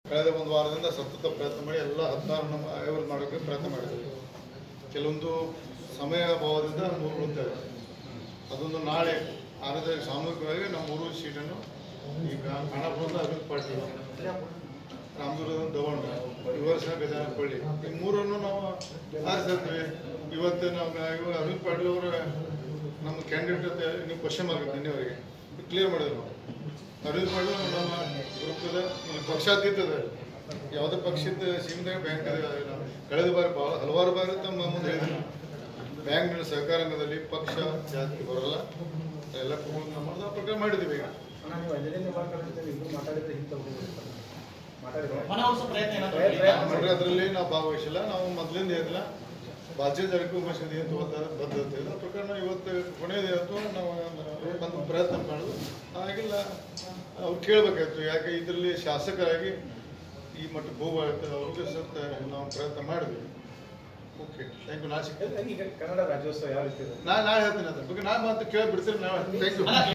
ಕಳೆದ ಒಂದು ವಾರದಿಂದ ಸತತ ಪ್ರಯತ್ನ ಮಾಡಿ ಎಲ್ಲ ಹದಿನಾರು ನಮ್ಮ ಐವರು ಮಾಡೋಕ್ಕೆ ಪ್ರಯತ್ನ ಮಾಡಿದ್ದೀವಿ ಕೆಲವೊಂದು ಸಮಯ ಅಭಾವದಿಂದ ಮೂರು ಉಳಿತೇವೆ ಅದೊಂದು ನಾಳೆ ಆರು ತಾರೀಕು ಸಾಮೂಹಿಕವಾಗಿ ನಮ್ಮ ಮೂರು ಸೀಟನ್ನು ಈಗ ಖಾನಾಪುರದ ಅಭಿವೃದ್ಧಿ ಪಾಟೀಲ್ ರಾಮದುರ್ಗದ ದವಣ ವಿವರ್ಸನ ಗಜಾನಪಳ್ಳಿ ಈ ಮೂರನ್ನು ನಾವು ಆರಿಸಿರ್ತೀವಿ ಇವತ್ತು ನಾವು ಇವಾಗ ಅಭಿವೃದ್ಧಿ ಪಾಟೀಲ್ ಅವರ ನಮ್ಮ ಕ್ಯಾಂಡಿಡೇಟ್ ನೀವು ಕ್ವಶನ್ ಮಾರ್ಕ್ ನಿನ್ನೆವರೆಗೆ ಕ್ಲಿಯರ್ ಮಾಡಿದ್ರು ನಾವು ಅರವಿಂದ್ ಪಾಟೀಲ್ ನಮ್ಮ ಗ್ರೂಪದ ಇಲ್ಲಿ ಪಕ್ಷಾತೀತದ ಯಾವುದೇ ಪಕ್ಷದ ಸೀಮಿತ ಬ್ಯಾಂಕ್ ಕಳೆದ ಬಾರಿ ಭಾಳ ಹಲವಾರು ಬಾರಿ ತಮ್ಮ ಮುಂದೆ ಹೇಳಿದ್ರು ಬ್ಯಾಂಕ್ನ ಸಹಕಾರಂಗದಲ್ಲಿ ಪಕ್ಷ ಜಾತಿ ಬರಲ್ಲ ಎಲ್ಲ ಕುಟುಂಬ ಮಾಡೋದು ಆ ಪ್ರಕಾರ ಮಾಡಿದ್ದೀವಿ ಈಗ ನಾನು ನೀವು ಅಂಜಲಿ ನಿಂಬಾಳ್ಕರ್ ಅಂತ ಇಬ್ರು ಮಾತಾಡಿದ್ರೆ ಹಿಂದೆ ಹೋಗ್ಬಿಡ್ತಾರೆ ಮಾತಾಡಿದ್ರೆ ಮನವೊಲಿಸೋ ಪ್ರಯತ್ನ ಏನಾದ್ರು ಪ್ರಯತ್ನ- ಇದೆಯಾ? ನೋಡ್ರಿ ಅದರಲ್ಲಿ ನಾವು ಭಾಗವಹಿಸಿಲ್ಲ ನಾವು ಮೊದಲಿಂದ ಏನಿಲ್ಲ ಬಾಜ್ಯ ಜಾರಕು ಮಸೀದಿ ಅಂತ ಒಂದು ಬದ್ಧತೆ ಇದೆ ಆ ಪ್ರಕಾರ ನಾವು ಇವತ್ತು ಕೊನೆಯದೇ ಅಥವಾ ನಾವು ಒಂದು ಪ್ರಯತ್ನ ಮಾಡೋದು ಆಗಿಲ್ಲ ಅವ್ರು ಕೇಳಬೇಕಾಯ್ತು ಯಾಕೆ ಇದರಲ್ಲಿ ಶಾಸಕರಾಗಿ ಈ ಮಟ್ಟಕ್ಕೆ ಹೋಗ್ಬಾರ್ದು ಅವ್ರಿಗೆ ಸ್ವಲ್ಪ ನಾವು ಪ್ರಯತ್ನ ಮಾಡಿದ್ವಿ ಓಕೆ ಥ್ಯಾಂಕ್ ಯು ನಾ ಸಿಗ್ತೇನೆ ಈಗ ಕನ್ನಡ ರಾಜ್ಯೋತ್ಸವ ಯಾವ ರೀತಿ ಇದೆ ನಾ ನಾಳೆ ಹೇಳ್ತೀನಿ ಅದ್ರ ಬಗ್ಗೆ ನಾನು ಮತ್ತೆ ಕೇಳಿ ಬಿಡ್ತೀನಿ ನಾವು ಥ್ಯಾಂಕ್ ಯು